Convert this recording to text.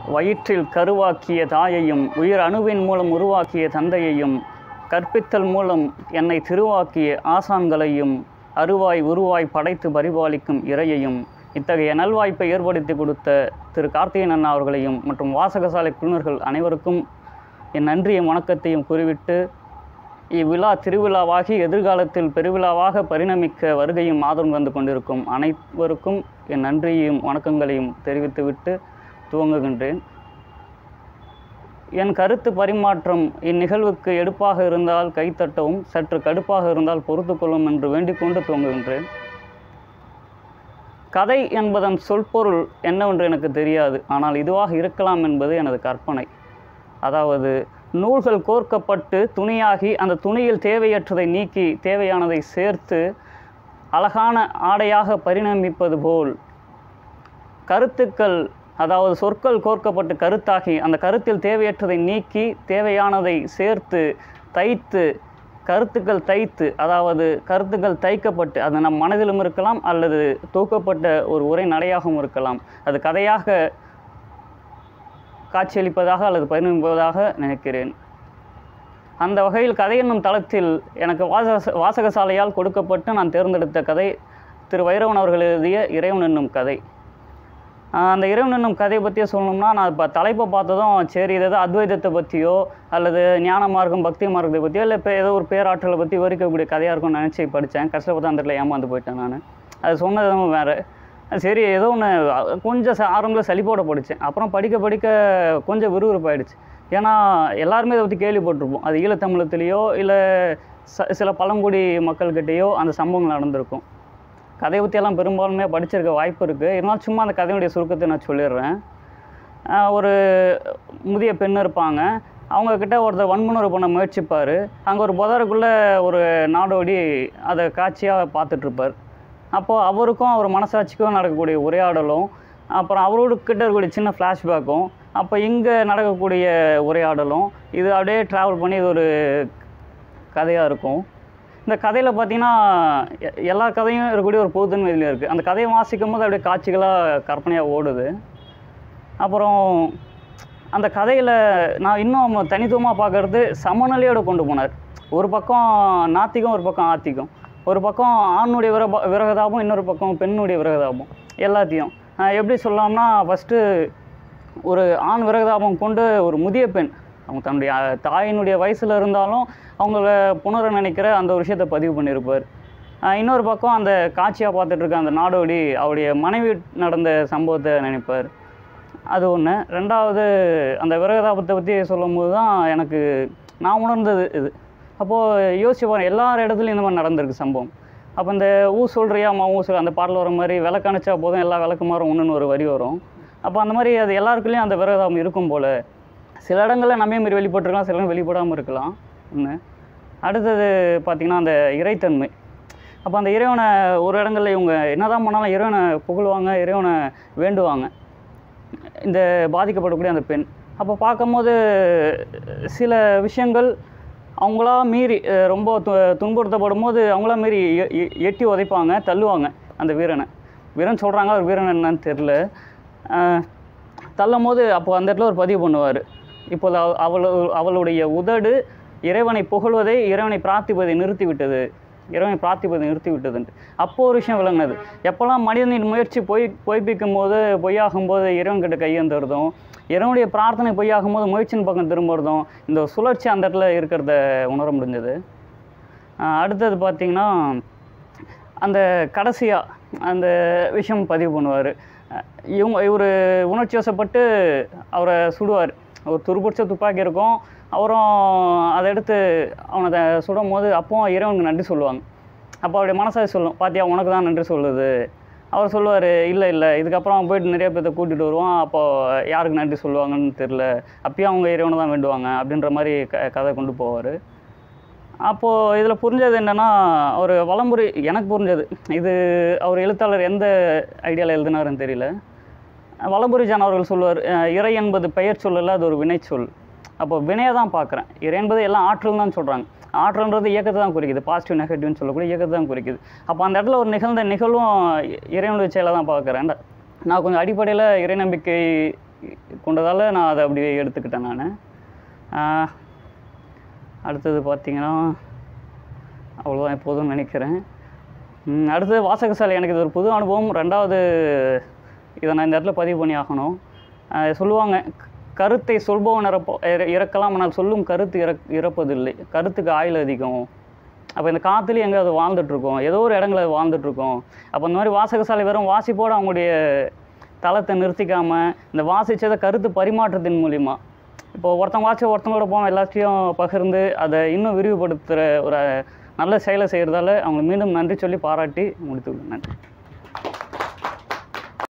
வயிற்றில் கருவாக்கிய தாயையும் உயிர் அணுவின் மூலம் உருவாக்கிய தந்தையையும் கற்பித்தல் மூலம் என்னை திருவாக்கிய ஆசான்களையும் அருவாய் உருவாய் படைத்து பரிபாலிக்கும் இறையையும் இத்தகைய நல்வாய்ப்பை ஏற்படுத்தி கொடுத்த திரு கார்த்திகேயன் அண்ணா அவர்களையும் மற்றும் வாசகசாலை குழுவினர்கள் அனைவருக்கும் என் நன்றியும் வணக்கத்தையும் கூறிவிட்டு இவ்விழா திருவிழாவாகி எதிர்காலத்தில் பெருவிழாவாக பரிணமிக்க வருகையும் ஆதரவு வந்து கொண்டிருக்கும் அனைவருக்கும் என் நன்றியையும் வணக்கங்களையும் தெரிவித்துவிட்டு துவங்குகின்றேன் என் கருத்து பரிமாற்றம் இந்நிகழ்வுக்கு எடுப்பாக இருந்தால் கைத்தட்டவும் சற்று கடுப்பாக இருந்தால் பொறுத்துக்கொள்ளும் என்று வேண்டிக் கொண்டு துவங்குகின்றேன் கதை என்பதன் சொற்பொருள் என்னவென்று எனக்கு தெரியாது ஆனால் இதுவாக இருக்கலாம் என்பது எனது கற்பனை அதாவது நூல்கள் கோர்க்கப்பட்டு துணியாகி அந்த துணியில் தேவையற்றதை நீக்கி தேவையானதை சேர்த்து அழகான ஆடையாக பரிணமிப்பது போல் கருத்துக்கள் அதாவது சொற்கள் கோர்க்கப்பட்டு கருத்தாகி அந்த கருத்தில் தேவையற்றதை நீக்கி தேவையானதை சேர்த்து தைத்து கருத்துக்கள் தைத்து அதாவது கருத்துக்கள் தைக்கப்பட்டு அது நம் மனதிலும் இருக்கலாம் அல்லது தூக்கப்பட்ட ஒரு உரை நடையாகவும் இருக்கலாம் அது கதையாக காட்சியளிப்பதாக அல்லது பரிணமிப்பதாக நினைக்கிறேன் அந்த வகையில் கதை என்னும் தளத்தில் எனக்கு வாசக வாசகசாலையால் கொடுக்கப்பட்டு நான் தேர்ந்தெடுத்த கதை திரு வைரவன் அவர்கள் எழுதிய இறைவன் என்னும் கதை ஆஹ் அந்த இறைவன் என்னும் கதையை பற்றியே சொல்லணும்னா நான் இப்போ தலைப்பை பார்த்ததும் சரி இது ஏதோ அத்வைதத்தை பற்றியோ அல்லது ஞான மார்க்கம் பக்தி மார்க்கத்தை பற்றியோ இல்லை இப்போ ஏதோ ஒரு பேராற்றலை பற்றி விவரிக்கக்கூடிய கதையாக இருக்கும்னு நினச்சி படித்தேன் கஷ்டப்பட்டு அந்த இடத்துல ஏமாந்து போயிட்டேன் நான் அது சொன்னதும் வேறு சரி ஏதோ ஒன்று கொஞ்சம் ச- ஆரம்பத்தில் சலிப்போட படித்தேன் அப்புறம் படிக்க படிக்க கொஞ்சம் விறுவிறுப்பாயிடுச்சு ஏன்னா எல்லாருமே இதை பற்றி கேள்விப்பட்டிருப்போம் அது ஈழத்தமிழத்துலேயோ இல்லை ச சில பழங்குடி மக்கள்கிட்டேயோ அந்த சம்பவங்கள் நடந்திருக்கும் கதையை பற்றியெல்லாம் பெரும்பாலுமே படிச்சிருக்க வாய்ப்பு இருக்குது இருந்தாலும் சும்மா அந்த கதையுடைய சுருக்கத்தை நான் சொல்லிடுறேன் ஆஹ் ஒரு முதிய பெண் இருப்பாங்க அவங்கக்கிட்ட ஒருத்தர் வன்முறை பண்ண முயற்சிப்பார் அங்கே ஒரு புதருக்குள்ளே ஒரு நாடோடி அதை காட்சியாக பார்த்துட்ருப்பார் அப்போது அவருக்கும் அவர் மனசாட்சிக்கும் நடக்கக்கூடிய உரையாடலும் அப்புறம் அவரோட கிட்ட இருக்கக்கூடிய சின்ன ஃப்ளாஷ்பேக்கும் அப்போ இங்கே நடக்கக்கூடிய உரையாடலும் இது அப்படியே ட்ராவல் பண்ணி இது ஒரு கதையாக இருக்கும் இந்த கதையில் பார்த்தீங்கன்னா எ- எல்லா கதையும் இருக்கக்கூடிய ஒரு பொதுத்தன்மை இதில் இருக்குது அந்த கதையை வாசிக்கும் போது அப்படியே காட்சிகளாக கற்பனையாக ஓடுது அப்புறம் அந்த கதையில் நான் இன்னும் தனித்துவமாக பார்க்கறது சமநிலையோடு கொண்டு போனார் ஒரு பக்கம் நாத்திகம் ஒரு பக்கம் ஆத்திகம் ஒரு பக்கம் ஆணுடைய விரப விரகதாபம் இன்னொரு பக்கம் பெண்ணுடைய விரகதாபம் எல்லாத்தையும் ஆஹ் எப்படி சொல்லலாம்னா ஃபஸ்ட்டு ஒரு ஆண் விரகதாபம் கொண்டு ஒரு முதிய பெண் அவங்க தன்னுடைய அஹ், தாயினுடைய வயசில் இருந்தாலும் அவங்கள புணர நினைக்கிற அந்த ஒரு விஷயத்தை பதிவு பண்ணியிருப்பார் ஆஹ் இன்னொரு பக்கம் அந்த காட்சியாக பார்த்துட்டு இருக்க அந்த நாடோடி அவருடைய மனைவி நடந்த சம்பவத்தை நினைப்பார் அது ஒன்று ரெண்டாவது அந்த விரகதாபத்தை பற்றி சொல்லும்போது தான் எனக்கு நான் உணர்ந்தது இது அப்போது யோசிச்சு பாருங்க எல்லார் இடத்துலையும் இந்த மாதிரி நடந்திருக்கு சம்பவம் அப்போ இந்த ஊ சொல்கிறியா அம்மா ஊ சொல் அந்த பாடல் வர மாதிரி விளக்கணிச்சா போதும் எல்லா விளக்குமாறும் ஒன்றுன்னு ஒரு வரி வரும் அப்போ அந்த மாதிரி அது எல்லாருக்குள்ளேயும் அந்த விரகதாபம் இருக்கும் போல் சில இடங்களில் நம்மே மாரி வெளிப்பட்டிருக்கலாம் சில இடங்கள் வெளிப்படாமல் இருக்கலாம் ஒன்று அடுத்தது பார்த்திங்கன்னா அந்த இறைத்தன்மை அப்போ அந்த இறைவனை ஒரு இடங்களில் இவங்க என்னதான் பண்ணாலும் இறைவனை புகழுவாங்க இறைவனை வேண்டுவாங்க இந்த பாதிக்கப்படக்கூடிய அந்த பெண் அப்போ பார்க்கும்போது சில விஷயங்கள் அவங்களா மீறி அஹ், ரொம்ப து துன்புறுத்தப்படும் போது அவங்களா மீறி எ- எ- எட்டி உதைப்பாங்க தள்ளுவாங்க அந்த வீரனை வீரன் சொல்கிறாங்க அவர் வீரன் என்னன்னு தெரில தள்ளும் போது அப்போ அந்த இடத்துல ஒரு பதிவு பண்ணுவார் இப்போது அவ- அவளு அவளுடைய உதடு இறைவனை புகழ்வதை இறைவனை பிரார்த்திப்பதை நிறுத்திவிட்டது இறைவனை பிரார்த்திப்பதை நிறுத்திவிட்டதுன்ட்டு அப்போ ஒரு விஷயம் விளங்குனது எப்போல்லாம் மனிதனின் முயற்சி பொய் பொய்ப்பிக்கும் போது பொய்யாகும் போது இறைவன்கிட்ட கையேந்துறதும் இறைவனுடைய பிரார்த்தனை பொய்யாகும் போது முயற்சியின் பக்கம் திரும்புறதும் இந்த சுழற்சி அந்த இடத்துல இருக்கிறத உணர முடிஞ்சது ஆஹ் அடுத்தது பார்த்திங்கன்னா அந்த கடைசியாக அந்த விஷயம் பதிவு பண்ணுவார் இவங்க இவர் உணர்ச்சி வசப்பட்டு அவரை சுடுவார் ஒரு துருப்பிடிச்ச துப்பாக்கி இருக்கும் அவரும் அதை எடுத்து அவனை அதை சுடும் போது அப்பவும் இறைவனுக்கு நன்றி சொல்லுவாங்க அப்போ அவருடைய மனசாட்சி சொல்லும் பாத்தியா உனக்கு தான் நன்றி சொல்லுது அவர் சொல்லுவார் இல்லை இல்லை இதுக்கப்புறம் அவன் போயிட்டு நிறைய பேர்த்த கூட்டிகிட்டு வருவான் அப்போ யாருக்கு நன்றி சொல்லுவாங்கன்னு தெரில அப்பயும் அவங்க இறைவனை தான் வேண்டுவாங்க அப்படின்ற மாதிரி க கதை கொண்டு போவார் அப்போது இதில் புரிஞ்சது என்னென்னா ஒரு வலமுறை எனக்கு புரிஞ்சது இது அவர் எழுத்தாளர் எந்த ஐடியாவில் எழுதினாருன்னு தெரியல வலம்புரி ஜான் அவர்கள் சொல்லுவார் அஹ், இறை என்பது பெயர் சொல்லல அது ஒரு வினைச்சொல் அப்போ வினையை தான் பார்க்குறேன் இறை என்பது எல்லாம் ஆற்றல் தான் சொல்கிறாங்க ஆற்றல்ன்றது இயக்கத்தை தான் குறிக்குது பாசிட்டிவ் நெகட்டிவ்னு சொல்லக்கூடிய இயக்கத்தை தான் குறிக்குது அப்போ அந்த இடத்துல ஒரு நிகழ்ந்த நிகழ்வும் இறைவனுடைய செயலை தான் பார்க்குறேன் நான் கொஞ்சம் அடிப்படையில் இறை நம்பிக்கை கொண்டதால் நான் அதை அப்படி எடுத்துக்கிட்டேன் நான் அடுத்தது பார்த்தீங்கன்னா அவ்வளோதான் எப்போதும் நினைக்கிறேன் ம், அடுத்தது வாசகசாலை எனக்கு இது ஒரு புது அனுபவம் ரெண்டாவது இதை நான் இந்த இடத்துல பதிவு பண்ணி ஆகணும் அஹ் சொல்லுவாங்க க- கருத்தை சொல்பவன் இறப்போ இற- இறக்கலாம் ஆனால் சொல்லும் கருத்து இறக் இறப்பதில்லை கருத்துக்கு ஆயுள் அதிகம் அப்போ இந்த காற்றுலேயும் எங்கே அது வாழ்ந்துட்டுருக்கோம் ஏதோ ஒரு இடங்கள அது வாழ்ந்துட்டுருக்கோம் அப்போ இந்த மாதிரி வாசகசாலை வெறும் வாசிப்போடு அவங்களுடைய தளத்தை நிறுத்திக்காமல் இந்த வாசித்ததை கருத்து பரிமாற்றத்தின் மூலிமா இப்போ ஒருத்தன் வாட்சி ஒருத்தங்களோட போவோம் எல்லாத்தையும் பகிர்ந்து அதை இன்னும் விரிவுபடுத்துகிற ஒரு நல்ல செயலை செய்கிறதால அவங்களுக்கு மீண்டும் நன்றி சொல்லி பாராட்டி முடித்துள்ளேன் நன்றி